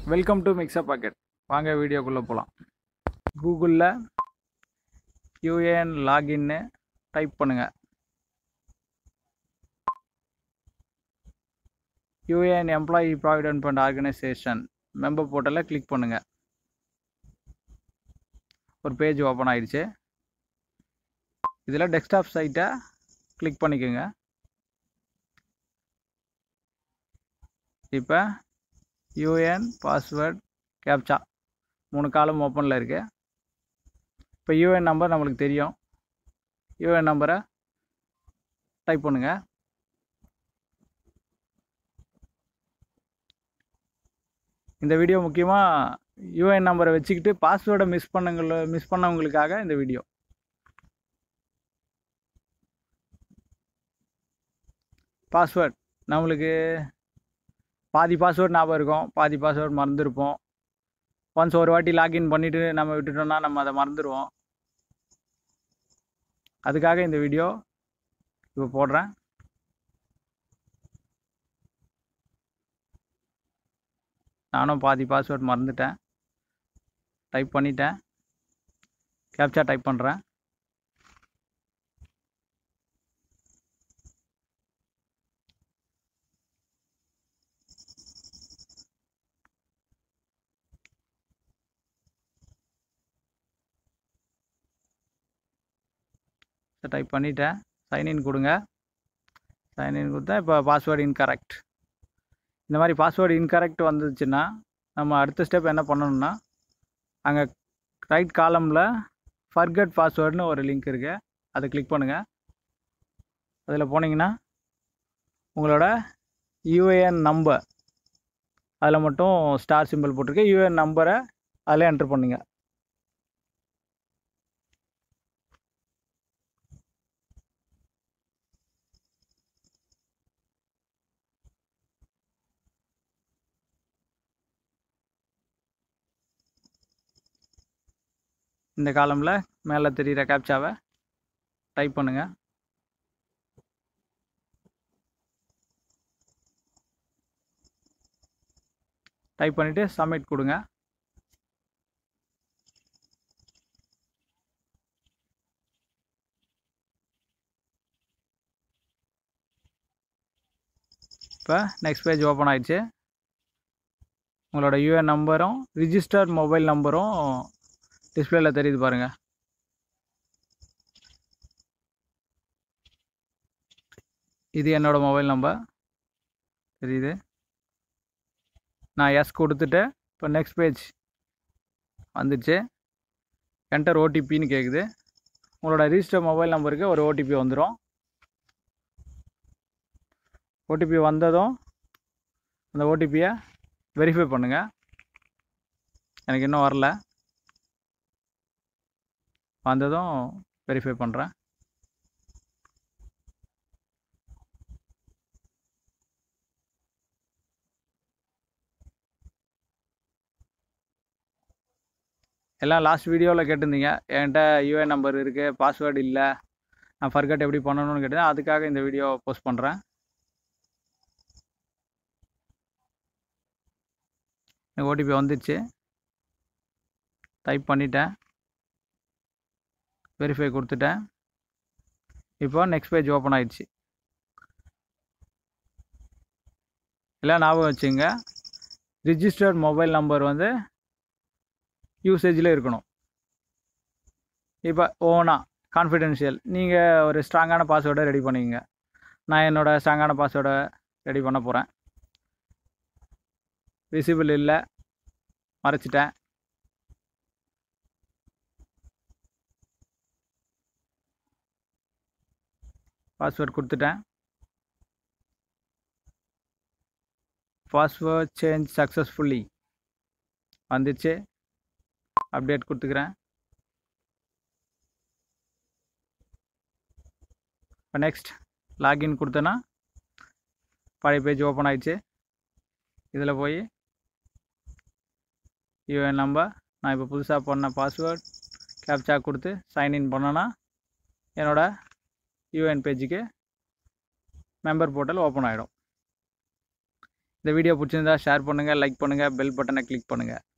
welcome to mixer packet வாங்க வீடியோக்குள்ளே போகலாம் கூகுளில் யூஏஎன் லாகின்னு டைப் பண்ணுங்கள் UAN employee provident fund organisation member போர்ட்டலில் கிளிக் பண்ணுங்கள் ஒரு பேஜ் ஓப்பன் ஆயிடுச்சு இதில் டெஸ்க்டாப் சைட்டை கிளிக் பண்ணிக்கோங்க இப்போ யூஎன் பாஸ்வேர்ட் கேப்சா மூணு காலம் ஓப்பனில் இருக்கு இப்போ யூஎன் நம்பர் நம்மளுக்கு தெரியும் யூஎன் நம்பரை டைப் பண்ணுங்கள் இந்த வீடியோ முக்கியமாக யூஎன் நம்பரை வச்சுக்கிட்டு பாஸ்வேர்டை மிஸ் பண்ணவங்கள மிஸ் பண்ணவங்களுக்காக இந்த வீடியோ பாஸ்வேர்ட் நம்மளுக்கு பாதி பாஸ்வேர்ட் ஞாபகம் இருக்கும் பாதி பாஸ்வேர்ட் மறந்துருப்போம் ஒன்ஸ் ஒரு வாட்டி லாகின் பண்ணிவிட்டு நம்ம விட்டுட்டோம்னா நம்ம அதை மறந்துடுவோம் அதுக்காக இந்த வீடியோ இப்போ போடுறேன் நானும் பாதி பாஸ்வேர்ட் மறந்துட்டேன் டைப் பண்ணிட்டேன் கேப்சா டைப் பண்ணுறேன் டைப் பண்ணிட்டேன் சைன்இன் கொடுங்க சைன்இன் கொடுத்தா இப்போ பாஸ்வேர்டு இன்கரெக்ட் இந்த மாதிரி பாஸ்வேர்டு இன்கரெக்ட் வந்துச்சுன்னா நம்ம அடுத்த ஸ்டெப் என்ன பண்ணணும்னா அங்கே ரைட் காலமில் ஃபர்கட் பாஸ்வேர்டுன்னு ஒரு லிங்க் இருக்குது அதை கிளிக் பண்ணுங்கள் அதில் போனீங்கன்னா உங்களோட யூஏஎன் நம்பர் அதில் மட்டும் ஸ்டார் சிம்பிள் போட்டிருக்கு யூஏஎன் நம்பரை அதில் என்ட்ரு பண்ணுங்க இந்த காலமில் மேலே தெரிகிற கேப்சாவை டைப் பண்ணுங்கள் டைப் பண்ணிவிட்டு சப்மிட் கொடுங்க இப்போ நெக்ஸ்ட் பேஜ் ஓப்பன் ஆயிடுச்சு உங்களோட யூஎன் நம்பரும் ரிஜிஸ்டர்ட் மொபைல் நம்பரும் டிஸ்பிளேல தெரியுது பாருங்க இது என்னோட மொபைல் நம்பர் தெரியுது நான் எஸ் கொடுத்துட்டு இப்போ நெக்ஸ்ட் பேஜ் வந்துடுச்சு என்டர் ஓடிபின்னு கேட்குது உங்களோட ரிஜிஸ்டர் மொபைல் நம்பருக்கு ஒரு ஓடிபி வந்துடும் ஓடிபி வந்ததும் அந்த ஓடிபியை வெரிஃபை பண்ணுங்கள் எனக்கு இன்னும் வரல வந்ததும் வெரிஃபை பண்ணுறேன் எல்லாம் லாஸ்ட் வீடியோவில் கேட்டிருந்தீங்க என்கிட்ட யூஏ நம்பர் இருக்குது பாஸ்வேர்டு இல்லை நான் ஃபர்கட் எப்படி பண்ணணும்னு கேட்டேன் அதுக்காக இந்த வீடியோ போஸ்ட் பண்ணுறேன் எனக்கு ஓடிபி வந்துடுச்சு டைப் பண்ணிட்டேன் வெரிஃபை கொடுத்துட்டேன் இப்போ நெக்ஸ்ட் பேஜ் ஓப்பன் ஆயிடுச்சு எல்லாம் ஞாபகம் வச்சுங்க ரிஜிஸ்டர்ட் மொபைல் நம்பர் வந்து யூசேஜில் இருக்கணும் இப்போ ஓனா கான்ஃபிடென்ஷியல் நீங்கள் ஒரு ஸ்ட்ராங்கான பாஸ்வேர்டை ரெடி பண்ணிக்கங்க நான் என்னோடய ஸ்ட்ராங்கான பாஸ்வேர்டை ரெடி பண்ண போகிறேன் விசிபிள் இல்லை மறைச்சிட்டேன் பாஸ்வேர்ட் கொடுத்துட்டேன் பாஸ்வேர்ட் சேஞ்ச் சக்ஸஸ்ஃபுல்லி வந்துச்சு அப்டேட் கொடுத்துக்கிறேன் இப்போ நெக்ஸ்ட் லாகின் கொடுத்தேன்னா பழைய பேஜ் ஓப்பன் ஆயிடுச்சு இதில் போய் யூஎன் நம்பர் நான் இப்போ புதுசாக பண்ண பாஸ்வேர்ட் கேப்சா கொடுத்து சைன்இன் பண்ணேன்னா என்னோடய யூஎன் பேஜுக்கு மெம்பர் போர்ட்டல் ஓப்பன் ஆகிடும் இந்த வீடியோ பிடிச்சிருந்தா ஷேர் பண்ணுங்கள் லைக் பண்ணுங்கள் பெல் பட்டனை கிளிக் பண்ணுங்கள்